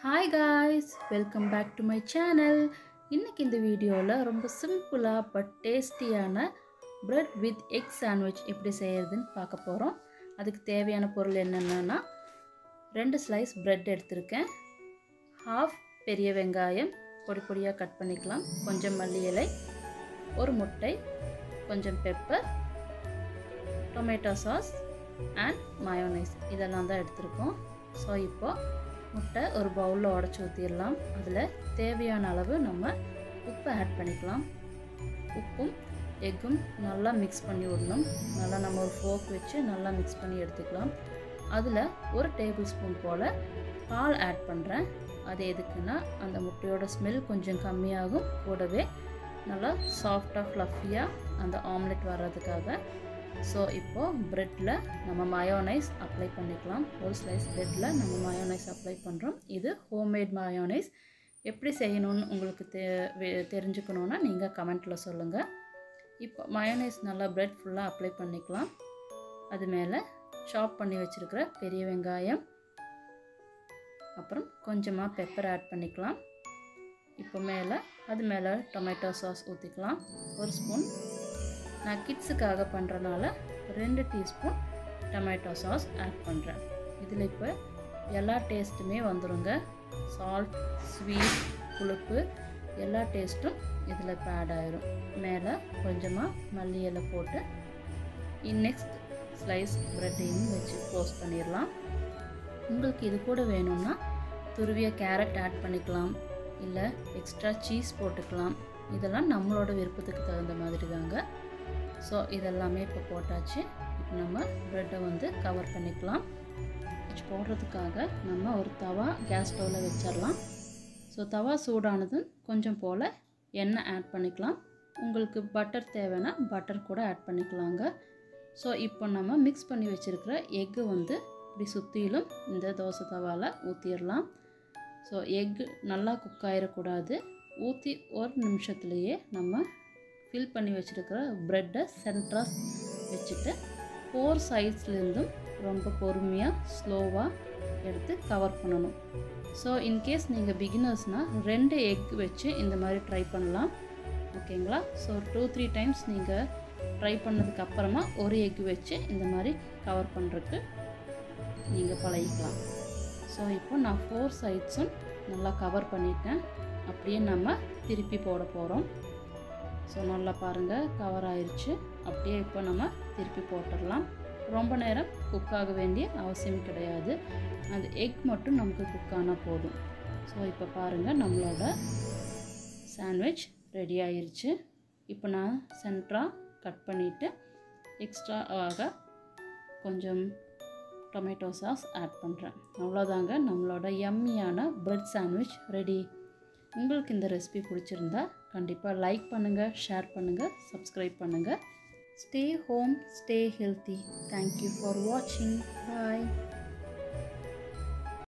hi guys welcome back to my channel இன்றைக்கி இந்த வீடியோவில் ரொம்ப சிம்பிளாக பட் டேஸ்டியான பிரெட் வித் எக் சாண்ட்விச் எப்படி செய்கிறதுன்னு பார்க்க போகிறோம் அதுக்கு தேவையான பொருள் என்னென்னா ரெண்டு ஸ்லைஸ் பிரெட் எடுத்திருக்கேன் ஹாஃப் பெரிய வெங்காயம் பொடி பொடியாக கட் பண்ணிக்கலாம் கொஞ்சம் மல்லி இலை ஒரு முட்டை கொஞ்சம் pepper tomato sauce and mayonnaise இதெல்லாம் தான் எடுத்திருக்கோம் ஸோ இப்போது முட்டை ஒரு பவுலில் உடச்சி ஊற்றிடலாம் அதில் தேவையான அளவு நம்ம உப்பை ஆட் பண்ணிக்கலாம் உப்பும் எக்கும் நல்லா மிக்ஸ் பண்ணி விடணும் நல்லா நம்ம ஒரு ஃபோக் வச்சு நல்லா மிக்ஸ் பண்ணி எடுத்துக்கலாம் அதில் ஒரு டேபிள் ஸ்பூன் போல் பால் ஆட் பண்ணுறேன் அது எதுக்குன்னா அந்த முட்டையோட ஸ்மெல் கொஞ்சம் கம்மியாகும் கூடவே நல்லா சாஃப்டாக ஃப்ளஃபியாக அந்த ஆம்லெட் வர்றதுக்காக ஸோ இப்போது ப்ரெட்டில் நம்ம மயோனைஸ் அப்ளை பண்ணிக்கலாம் ஒரு ஸ்லைஸ் ப்ரெட்டில் நம்ம மயோனைஸ் அப்ளை பண்ணுறோம் இது ஹோம்மேட் மயோனைஸ் எப்படி செய்யணும்னு உங்களுக்கு தெ தெரிஞ்சுக்கணுன்னா நீங்கள் கமெண்ட்டில் சொல்லுங்கள் இப்போ மயோனைஸ் நல்லா ப்ரெட் ஃபுல்லாக அப்ளை பண்ணிக்கலாம் அது மேலே சாப் பண்ணி வச்சுருக்கிற பெரிய வெங்காயம் அப்புறம் கொஞ்சமாக பெப்பர் ஆட் பண்ணிக்கலாம் இப்போ மேலே அது மேலே டொமேட்டோ சாஸ் ஊற்றிக்கலாம் ஒரு ஸ்பூன் நான் கிட்ஸுக்காக பண்ணுறனால ரெண்டு டீஸ்பூன் டொமேட்டோ சாஸ் ஆட் பண்ணுறேன் இதில் இப்போ எல்லா டேஸ்ட்டுமே வந்துடுங்க சால்ட் ஸ்வீட் புளிப்பு எல்லா டேஸ்ட்டும் இதில் இப்போ ஆட் ஆயிரும் மேலே கொஞ்சமாக மல்லி இலை போட்டு நெக்ஸ்ட் ஸ்லைஸ் ப்ரெட்டையும் வச்சு க்ளோஸ் பண்ணிடலாம் உங்களுக்கு இது கூட வேணும்னா துருவிய கேரட் ஆட் பண்ணிக்கலாம் இல்லை எக்ஸ்ட்ரா சீஸ் போட்டுக்கலாம் இதெல்லாம் நம்மளோட விருப்பத்துக்கு தகுந்த மாதிரி தாங்க ஸோ இதெல்லாமே இப்போ போட்டாச்சு இப்போ நம்ம ப்ரெட்டை வந்து கவர் பண்ணிக்கலாம் வச்சு போடுறதுக்காக நம்ம ஒரு தவா கேஸ் ஸ்டவ்வில் வச்சிடலாம் ஸோ தவா சூடானதும் கொஞ்சம் போல் எண்ணெய் ஆட் பண்ணிக்கலாம் உங்களுக்கு பட்டர் தேவைன்னா பட்டர் கூட ஆட் பண்ணிக்கலாங்க ஸோ இப்போ நம்ம மிக்ஸ் பண்ணி வச்சுருக்கிற எக்கு வந்து இப்படி சுற்றிலும் இந்த தோசை தவாவில் ஊற்றிடலாம் ஸோ எக்கு நல்லா குக் ஆகிடக்கூடாது ஊற்றி ஒரு நிமிஷத்துலேயே நம்ம ஃபில் பண்ணி வச்சுருக்கிற ப்ரெட்டை சென்டராக வச்சுட்டு ஃபோர் சைட்ஸ்லேருந்தும் ரொம்ப பொறுமையாக ஸ்லோவாக எடுத்து கவர் பண்ணணும் ஸோ இன்கேஸ் நீங்கள் பிகினர்ஸ்னால் ரெண்டு எக் வச்சு இந்த மாதிரி ட்ரை பண்ணலாம் ஓகேங்களா ஸோ டூ த்ரீ டைம்ஸ் நீங்கள் ட்ரை பண்ணதுக்கு அப்புறமா ஒரு எக் வச்சு இந்த மாதிரி கவர் பண்ணுறதுக்கு நீங்கள் பழகிக்கலாம் ஸோ இப்போ நான் ஃபோர் சைட்ஸும் நல்லா கவர் பண்ணிட்டேன் அப்படியே நம்ம திருப்பி போட போகிறோம் ஸோ நல்லா பாருங்கள் கவர் ஆயிடுச்சு அப்படியே இப்போ நம்ம திருப்பி போட்டுடலாம் ரொம்ப நேரம் குக் ஆக வேண்டிய அவசியம் கிடையாது அந்த எக் மட்டும் நமக்கு குக் ஆனால் போதும் ஸோ இப்போ பாருங்கள் நம்மளோட சாண்ட்விச் ரெடி ஆயிடுச்சு இப்போ நான் சென்ட்ராக கட் பண்ணிவிட்டு எக்ஸ்ட்ரா ஆக கொஞ்சம் டொமேட்டோ சாஸ் ஆட் பண்ணுறேன் அவ்வளோதாங்க நம்மளோட எம்மியான ப்ரெட் சாண்ட்விச் ரெடி உங்களுக்கு இந்த ரெசிபி பிடிச்சிருந்தா கண்டிப்பாக லைக் பண்ணுங்கள் ஷேர் பண்ணுங்கள் சப்ஸ்கிரைப் பண்ணுங்கள் stay home stay healthy thank you for வாட்சிங் பாய்